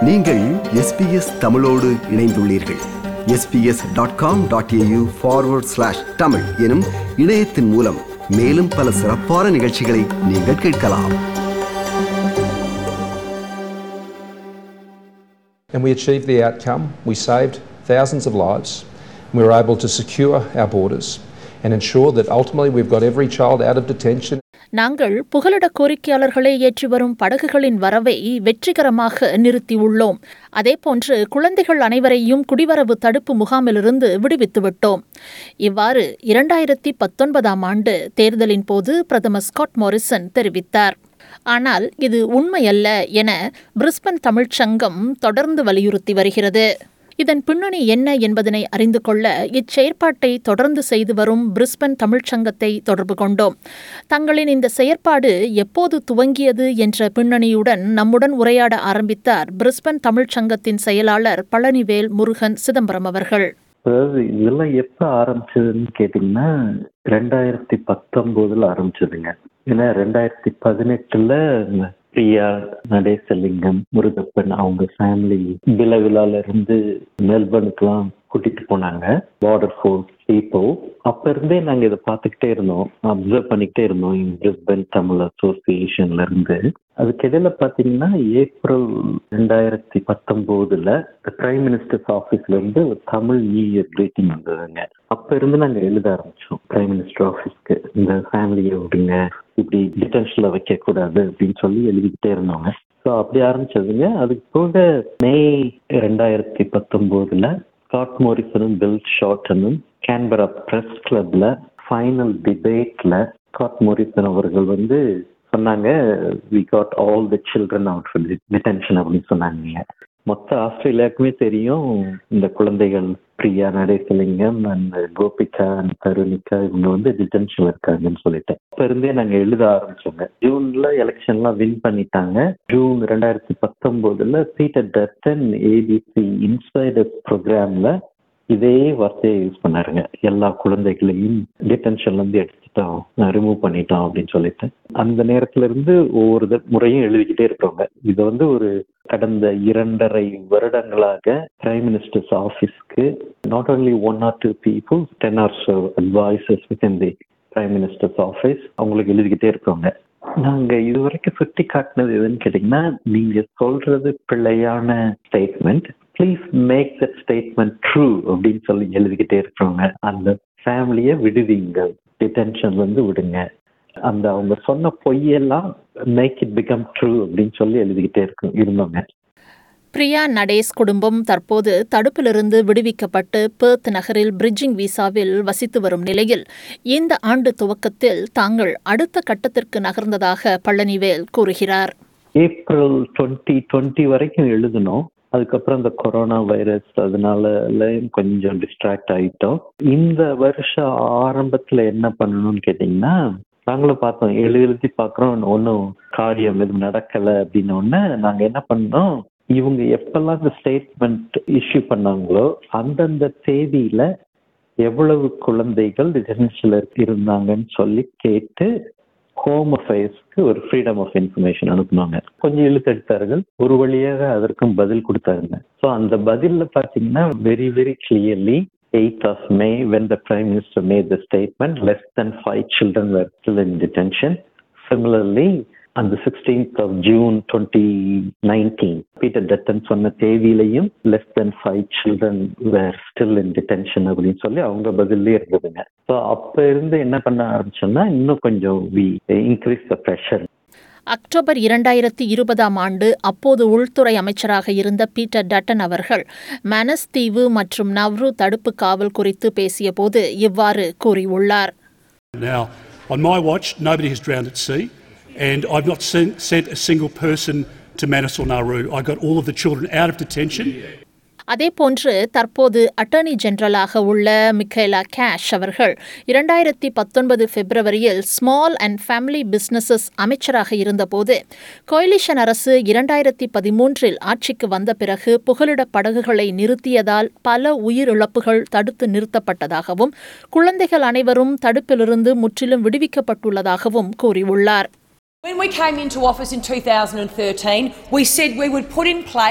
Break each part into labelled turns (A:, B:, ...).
A: நீங்கள் எஸ்பிஎஸ் தமிழோடு இணைந்துள்ளீர்கள் SBS dot com dot AU forward slash Tamil எனும் இணையத்தின் மூலம் மேலும் பல சிறப்பான நிகழ்ச்சிகளை நீங்கள் கேட்கலாம்
B: And we achieved the outcome. We saved thousands of lives. We were able to secure our borders and ensure that ultimately we've got every child out of detention
C: நாங்கள் புகலிட கோரிக்கையாளர்களை ஏற்றி வரும் படகுகளின் வரவை வெற்றிகரமாக நிறுத்தியுள்ளோம் அதேபோன்று குழந்தைகள் அனைவரையும் குடிவரவு தடுப்பு முகாமிலிருந்து விடுவித்துவிட்டோம் இவ்வாறு இரண்டாயிரத்தி பத்தொன்பதாம் ஆண்டு தேர்தலின் போது பிரதமர் ஸ்காட் மோரிசன் தெரிவித்தார் ஆனால் இது உண்மையல்ல என பிரிஸ்பன் தமிழ்ச் சங்கம் தொடர்ந்து வலியுறுத்தி வருகிறது இதன் பின்னணி என்ன என்பதனை அறிந்து கொள்ள இச்செயற்பாட்டை தொடர்ந்து செய்து வரும் பிரிஸ்பன் தமிழ்ச் சங்கத்தை தொடர்பு கொண்டோம் தங்களின் இந்த செயற்பாடு எப்போது துவங்கியது என்ற பின்னணியுடன் நம்முடன் உரையாட ஆரம்பித்தார் பிரிஸ்பன் தமிழ்ச் சங்கத்தின் செயலாளர் பழனிவேல் முருகன் சிதம்பரம் அவர்கள்
D: அதாவது இதெல்லாம் எப்ப ஆரம்பிச்சதுன்னு கேட்டீங்கன்னா ரெண்டாயிரத்தி பத்தொன்பதுல ஆரம்பிச்சதுங்க ஏன்னா ரெண்டாயிரத்தி பதினெட்டுல பிரியா நடேசலிங்கம் முருகப்பன் அவங்க ஃபேமிலி விழாவிழால இருந்து மெல்பர்னுக்குலாம் கூட்டிட்டு போனாங்க பார்டர் ஃபோர்ஸ் இப்போ அப்ப இருந்தே நாங்க இதை பார்த்துக்கிட்டே இருந்தோம் அப்சர்வ் பண்ணிக்கிட்டே இருந்தோம் பிரிஸ்பன் தமிழ் அசோசியேஷன்ல இருந்து அதுக்கு இடையில பாத்தீங்கன்னா ஏப்ரல் ரெண்டாயிரத்தி பத்தொன்பதுல பிரைம் மினிஸ்டர்ஸ் ஆபீஸ்ல இருந்து ஒரு தமிழ் நியூ இயர் கிரீட்டிங் வந்ததுங்க அப்ப இருந்து நாங்க எழுத ஆரம்பிச்சோம் பிரைம் மினிஸ்டர் ஆபீஸ்க்கு இந்த ஃபேமிலியை விடுங்க இப்படி டிடென்ஷன்ல வைக்க கூடாது அப்படின்னு சொல்லி எழுதிக்கிட்டே இருந்தோங்க ஸோ அப்படி ஆரம்பிச்சதுங்க அதுக்கு போக மே ரெண்டாயிரத்தி பத்தொன்பதுல ஸ்காட் மோரிசனும் பில் ஷார்டனும் கேன்பரா பிரஸ் கிளப்ல ஃபைனல் டிபேட்ல ஸ்காட் மோரிசன் அவர்கள் வந்து சொன்னாங்க we got all the children out for detention அப்படின்னு சொன்னாங்க மொத்த ஆஸ்திரேலியாவுக்குமே தெரியும் இந்த குழந்தைகள் பிரியா நடேசலிங்கம் அண்ட் கோபிகா அண்ட் தருணிகா இவங்க வந்து டிடென்ஷன் இருக்காங்கன்னு சொல்லிட்டு அப்ப இருந்தே நாங்க எழுத ஆரம்பிச்சோங்க ஜூன்ல எலெக்ஷன்லாம் வின் பண்ணிட்டாங்க ஜூன் ரெண்டாயிரத்தி பத்தொன்பதுல பீட்டர் டர்டன் ஏபிசி இன்ஸ்பைடர் ப்ரோக்ராம்ல இதே வார்த்தையை யூஸ் பண்ணாருங்க எல்லா குழந்தைகளையும் டிடென்ஷன்ல இருந்து எடுத்துட்டோம் ரிமூவ் பண்ணிட்டோம் அப்படின்னு சொல்லிட்டு அந்த நேரத்துல இருந்து ஒவ்வொரு த- முறையும் எழுதிக்கிட்டே இருக்கிறோங்க இது வந்து ஒரு கடந்த இரண்டரை வருடங்களாக பிரைம் மினிஸ்டர்ஸ் ஆஃபீஸ்க்கு not only one or two people ten or so advisers with the prime minister's office அவங்களுக்கு எழுதிக்கிட்டே இருக்கிறோங்க நாங்க இதுவரைக்கும் சுட்டி காட்டினது எதுன்னு கேட்டீங்கன்னா நீங்க சொல்றது பிழையான statement please make that statement true அப்படின்னு சொல்லி எழுதிக்கிட்டே இருக்கிறோங்க அந்த ஃபேமிலியை விடுவீங்க டிடென்ஷன்ல இருந்து விடுங்க அந்த அவங்க சொன்ன பொய்யெல்லாம் மேக் இட் பிகம் ட்ரூ அப்படின்னு சொல்லி எழுதிக்கிட்டே இருக்கும் இருந்தோங்க
C: பிரியா நடேஸ் குடும்பம் தற்போது தடுப்பிலிருந்து விடுவிக்கப்பட்டு பெர்த் நகரில் பிரிட்ஜிங் விசாவில் வசித்து வரும் நிலையில் இந்த ஆண்டு துவக்கத்தில் தாங்கள் அடுத்த கட்டத்திற்கு நகர்ந்ததாக பழனிவேல் கூறுகிறார்
D: ஏப்ரல் டுவெண்ட்டி டுவெண்ட்டி வரைக்கும் எழுதணும் அதுக்கப்புறம் இந்த கொரோனா வைரஸ் அதனால எல்லாம் கொஞ்சம் டிஸ்ட்ராக்ட் ஆயிட்டோம் இந்த வருஷம் ஆரம்பத்துல என்ன பண்ணணும்னு கேட்டீங்கன்னா நாங்களும் பார்த்தோம் எழுதி எழுதி பார்க்குறோம் ஒன்றும் காரியம் எதுவும் நடக்கலை அப்படின்ன உடனே நாங்கள் என்ன பண்ணோம் இவங்க எப்பெல்லாம் இந்த ஸ்டேட்மெண்ட் இஷ்யூ பண்ணாங்களோ அந்தந்த தேதியில எவ்வளவு குழந்தைகள் டிடென்ஷன்ல இருந்தாங்கன்னு சொல்லி கேட்டு ஹோம் அஃபேர்ஸ்க்கு ஒரு ஃப்ரீடம் ஆஃப் இன்ஃபர்மேஷன் அனுப்புனாங்க கொஞ்சம் இழுத்தெடுத்தார்கள் ஒரு வழியாக அதற்கும் பதில் கொடுத்தாருங்க ஸோ அந்த பதில்ல பாத்தீங்கன்னா very very clearly 8th of May, when the Prime Minister made the statement, less than five children were still in detention. Similarly, on the 16th of June 2019, Peter Dutton சொன்ன தேதியிலையும் less than five children were still in detention அப்படின்னு சொல்லி அவங்க பதிலே இருந்ததுங்க so அப்ப இருந்து என்ன பண்ண ஆரம்பிச்சோம்னா இன்னும் கொஞ்சம் we increase the pressure
C: October இரண்டாயிரத்தி இருபதாம் ஆண்டு அப்போது உள்துறை அமைச்சராக இருந்த பீட்டர் டட்டன் அவர்கள் மனஸ் தீவு மற்றும் நவ்ரு தடுப்பு காவல் குறித்து பேசியபோது இவ்வாறு கூறியுள்ளார்
E: Now, on my watch, nobody has drowned at sea, and I've not sent, sent a single person to Manus or Nauru. I got all of the children out of detention.
C: அதேபோன்று தற்போது attorney ஜெனரலாக உள்ள மிக்கேலா cash அவர்கள் இரண்டாயிரத்தி பத்தொன்பது பிப்ரவரியில் small and family businesses அமைச்சராக இருந்தபோது கோயிலிஷன் அரசு இரண்டாயிரத்தி பதிமூன்றில் ஆட்சிக்கு வந்த பிறகு புகலிட படகுகளை நிறுத்தியதால் பல உயிரிழப்புகள் தடுத்து நிறுத்தப்பட்டதாகவும் குழந்தைகள் அனைவரும் தடுப்பிலிருந்து முற்றிலும் விடுவிக்கப்பட்டுள்ளதாகவும் கூறியுள்ளார்
F: When we came into office in 2013, we said we would put in place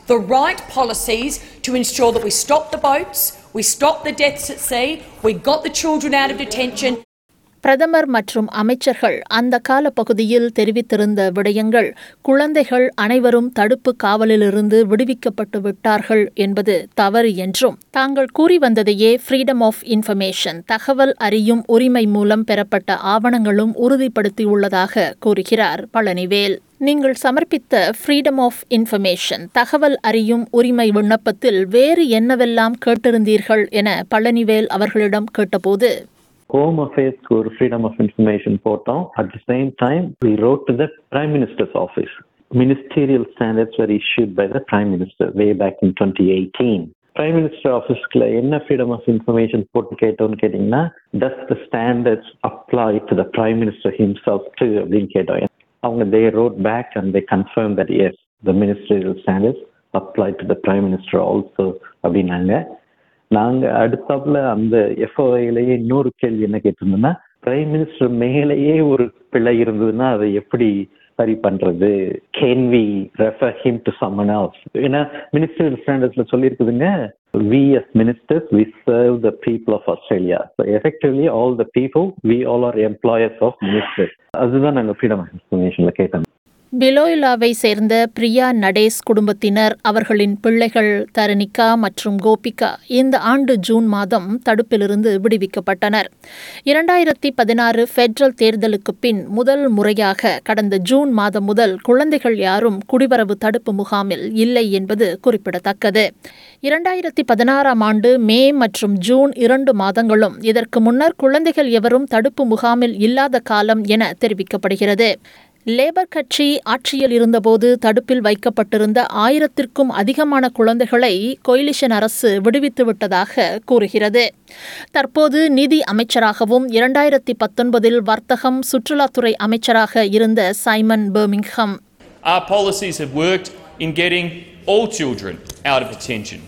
F: the right policies to ensure that we stop the boats, we stop the deaths at sea, we got the children out of detention,
C: பிரதமர் மற்றும் அமைச்சர்கள் அந்த கால பகுதியில் தெரிவித்திருந்த விடயங்கள் குழந்தைகள் அனைவரும் தடுப்பு காவலிலிருந்து விடுவிக்கப்பட்டு விட்டார்கள் என்பது தவறு என்றும் தாங்கள் கூறி வந்ததையே ஃப்ரீடம் ஆஃப் இன்ஃபர்மேஷன் தகவல் அறியும் உரிமை மூலம் பெறப்பட்ட ஆவணங்களும் உறுதிப்படுத்தியுள்ளதாக கூறுகிறார் பழனிவேல் நீங்கள் சமர்ப்பித்த ஃப்ரீடம் ஆஃப் இன்ஃபர்மேஷன் தகவல் அறியும் உரிமை விண்ணப்பத்தில் வேறு என்னவெல்லாம் கேட்டிருந்தீர்கள் என பழனிவேல் அவர்களிடம் கேட்டபோது
D: ஹோம் அஃபேர்ஸ்க்கு ஒரு ஃப்ரீடம் ஆஃப் இன்ஃபர்மேஷன் போட்டோம் at the same time we wrote to the prime minister's office ministerial standards were issued by the prime minister way back in 2018 prime minister ஆஃபீஸ்க்குள்ள என்ன ஃப்ரீடம் ஆஃப் இன்ஃபர்மேஷன் போட்டு கேட்டோம்னு கேட்டிங்கன்னா does the standards apply to the prime minister himself too அப்படின்னு கேட்டோம் அவங்க they wrote back and they confirm that yes the ministerial standards apply to the prime minister also அப்படின்னாங்க நாங்க அடுத்தாப்புல அந்த எஃப்ஓஐலேயே இன்னொரு கேள்வி என்ன கேட்டிருந்தோம்னா பிரைம் மினிஸ்டர் மேலேயே ஒரு பிழை இருந்ததுன்னா அதை எப்படி சரி பண்றது can we refer him to someone else ஏன்னா மினிஸ்டரியல் ஸ்டாண்டர்ட்ஸ்ல சொல்லியிருக்குதுங்க we as ministers we serve the people of Australia so effectively all the people we all are employers of ministers அதுதான் நாங்கள் ஃப்ரீடம் ஆஃப் இன்ஃபர்மேஷன்ல கேட்டோம்
C: பிலோயிலாவை சேர்ந்த பிரியா நடேஸ் குடும்பத்தினர் அவர்களின் பிள்ளைகள் தரணிகா மற்றும் கோபிகா இந்த ஆண்டு ஜூன் மாதம் தடுப்பிலிருந்து விடுவிக்கப்பட்டனர் இரண்டாயிரத்தி பதினாறு ஃபெடரல் தேர்தலுக்கு பின் முதல் முறையாக கடந்த ஜூன் மாதம் முதல் குழந்தைகள் யாரும் குடிவரவு தடுப்பு முகாமில் இல்லை என்பது குறிப்பிடத்தக்கது இரண்டாயிரத்தி பதினாறாம் ஆண்டு மே மற்றும் ஜூன் இரண்டு மாதங்களும் இதற்கு முன்னர் குழந்தைகள் எவரும் தடுப்பு முகாமில் இல்லாத காலம் என தெரிவிக்கப்படுகிறது லேபர் கட்சி ஆட்சியில் இருந்தபோது தடுப்பில் வைக்கப்பட்டிருந்த ஆயிரத்திற்கும் அதிகமான குழந்தைகளை கொயிலிஷன் அரசு விடுவித்து விட்டதாக கூறுகிறது தற்போது நிதி அமைச்சராகவும் இரண்டாயிரத்தி பத்தொன்பதில் வர்த்தகம் சுற்றுலாத்துறை அமைச்சராக இருந்த Simon Birmingham
G: Our policies have worked in getting all children out of detention.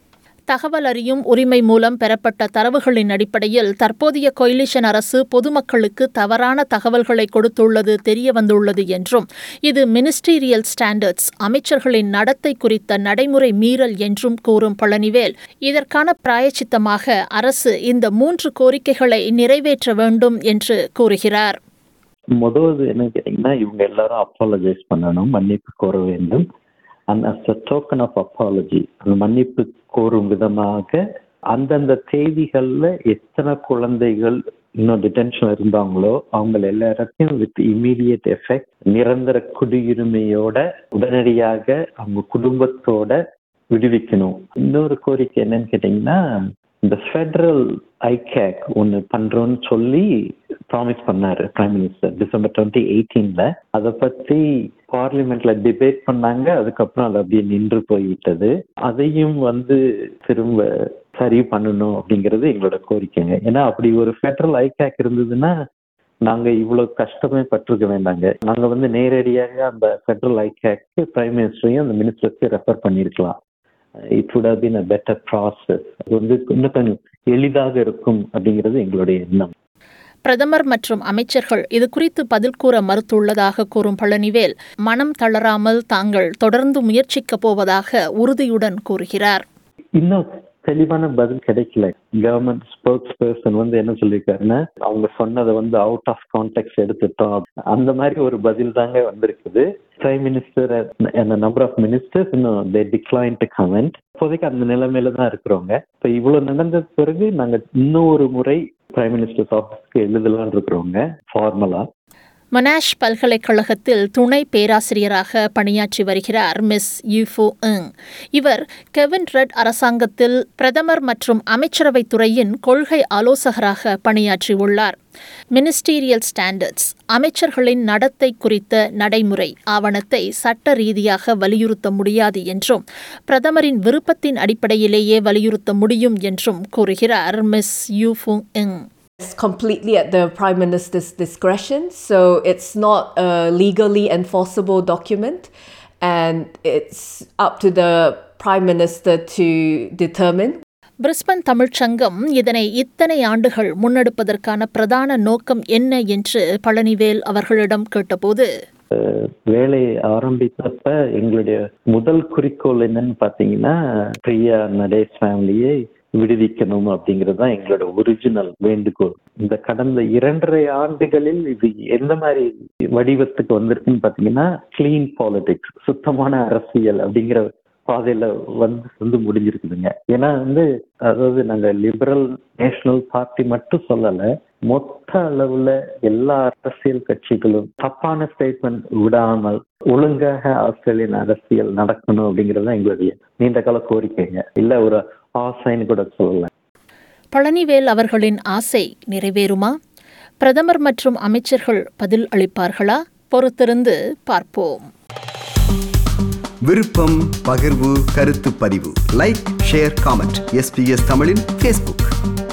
C: தகவல் அறியும் உரிமை மூலம் பெறப்பட்ட தரவுகளின் அடிப்படையில் தற்போதைய கொயிலிஷன் அரசு பொதுமக்களுக்கு தவறான தகவல்களை கொடுத்துள்ளது தெரியவந்துள்ளது என்றும் இது மினிஸ்டீரியல் ஸ்டாண்டர்ட்ஸ் அமைச்சர்களின் நடத்தை குறித்த நடைமுறை மீறல் என்றும் கூறும் பழனிவேல் இதற்கான பிராயச்சித்தமாக அரசு இந்த மூன்று கோரிக்கைகளை நிறைவேற்ற வேண்டும் என்று கூறுகிறார்
D: முதல்வது என்ன கேட்டீங்கன்னா இவங்க எல்லாரும் அப்பாலஜைஸ் பண்ணணும் மன்னிப்பு கோர வேண்டும் and as a token of apology அந்த மன்னிப்பு கோரும் விதமாக அந்தந்த தேதிகள்ல எத்தனை குழந்தைகள் இன்னும் டிடென்ஷன் இருந்தாங்களோ அவங்க எல்லாத்தையும் வித் இமீடியட் எஃபெக்ட் நிரந்தர குடியுரிமையோட உடனடியாக அவங்க குடும்பத்தோட விடுவிக்கணும் இன்னொரு கோரிக்கை என்னன்னு கேட்டீங்கன்னா இந்த ஃபெடரல் ஐகேக் ஒன்று பண்றோம்னு சொல்லி ப்ராமிஸ் பண்ணாரு பிரைம் மினிஸ்டர் டிசம்பர் டுவெண்ட்டி எயிட்டீன்ல அதை பத்தி பார்லிமெண்ட்ல டிபேட் பண்ணாங்க அதுக்கப்புறம் அது அப்படியே நின்று போய்விட்டது அதையும் வந்து திரும்ப சரி பண்ணணும் அப்படிங்கிறது எங்களோட கோரிக்கைங்க ஏன்னா அப்படி ஒரு ஃபெடரல் ஐகேக் இருந்ததுன்னா நாங்க இவ்வளவு கஷ்டமே பட்டிருக்க வேண்டாங்க நாங்க வந்து நேரடியாக அந்த ஃபெடரல் ஐகேக்கு பிரைம் மினிஸ்டரையும் அந்த மினிஸ்டருக்கு ரெஃபர் பண்ணியிருக்கலாம் it would have been a better process அது வந்து இன்னும் கொஞ்சம் எளிதாக இருக்கும் அப்படிங்கிறது எங்களுடைய எண்ணம்
C: பிரதமர் மற்றும் அமைச்சர்கள் இது குறித்து பதில் கூற மறுத்துள்ளதாக கூறும் பழனிவேல் மனம் தளராமல் தாங்கள் தொடர்ந்து முயற்சிக்கப் போவதாக உறுதியுடன் கூறுகிறார்
D: இன்னும் தெளிவான பதில் கிடைக்கல கவர்மெண்ட் ஸ்போக்ஸ் பர்சன் வந்து என்ன சொல்லியிருக்காருன்னா அவங்க சொன்னதை வந்து அவுட் ஆஃப் கான்டெக்ட் எடுத்துட்டோம் அந்த மாதிரி ஒரு பதில் தாங்க வந்திருக்குது பிரைம் மினிஸ்டர் அந்த நம்பர் ஆஃப் மினிஸ்டர்ஸ் இன்னும் தே டிக்ளைன் டு கமெண்ட் இப்போதைக்கு அந்த நிலைமையில தான் இருக்கிறோங்க இப்போ இவ்வளவு நடந்த பிறகு நாங்க இன்னும் ஒரு முறை பிரைம் மினிஸ்டர்ஸ் ஆஃபீஸ்க்கு எழுதலாம்னு இருக்கிறோங்க ஃபார்மலா
C: மொனாஷ் பல்கலைக்கழகத்தில் துணை பேராசிரியராக பணியாற்றி வருகிறார் மிஸ் யூஃபு இங் இவர் கெவின் ரெட் அரசாங்கத்தில் பிரதமர் மற்றும் அமைச்சரவைத் துறையின் கொள்கை ஆலோசகராக பணியாற்றியுள்ளார் மினிஸ்டீரியல் ஸ்டாண்டர்ட்ஸ் அமைச்சர்களின் நடத்தை குறித்த நடைமுறை ஆவணத்தை சட்ட ரீதியாக வலியுறுத்த முடியாது என்றும் பிரதமரின் விருப்பத்தின் அடிப்படையிலேயே வலியுறுத்த முடியும் என்றும் கூறுகிறார் மிஸ் யூஃபு இங்
H: It's completely at the Prime Minister's discretion, so it's not a legally enforceable document, and it's up to the Prime Minister to determine
C: Brisbane Tamil Sangam இதனை இத்தனை ஆண்டுகள் முன்னெடுப்பதற்கான பிரதான நோக்கம் என்ன என்று பழனிவேல் அவர்களிடம் கேட்டபோது
D: அஹ், வேலையை ஆரம்பித்தப்ப எங்களுடைய முதல் குறிக்கோள் என்னன்னு பாத்தீங்கன்னா பிரியா நடேஷ் ஃபேமிலியை விடுவிக்கணும் அப்படிங்கிறது தான் எங்களோட ஒரிஜினல் வேண்டுகோள் இந்த கடந்த இரண்டரை ஆண்டுகளில் இது எந்த மாதிரி வடிவத்துக்கு வந்திருக்குன்னு பாத்தீங்கன்னா கிளீன் பாலிடிக்ஸ் சுத்தமான அரசியல் அப்படிங்கிற பாதையில வந்து வந்து முடிஞ்சிருக்குதுங்க ஏன்னா வந்து அதாவது நாங்க லிபரல் நேஷனல் பார்ட்டி மட்டும் சொல்லல மொத்த அளவுல எல்லா அரசியல் கட்சிகளும் தப்பான ஸ்டேட்மெண்ட் விடாமல் ஒழுங்காக ஆஸ்திரேலியன் அரசியல் நடக்கணும் அப்படிங்கறது தான் எங்களுடைய நீண்ட கால கோரிக்கைங்க இல்ல ஒரு ஆசைன்னு கூட சொல்லலாம்
C: பழனிவேல் அவர்களின் ஆசை நிறைவேறுமா பிரதமர் மற்றும் அமைச்சர்கள் பதில் அளிப்பார்களா பொறுத்திருந்து பார்ப்போம்
A: விருப்பம் பகிர்வு கருத்து பதிவு லைக் ஷேர் காமெண்ட் எஸ்பிஎஸ் தமிழின் ஃபேஸ்புக்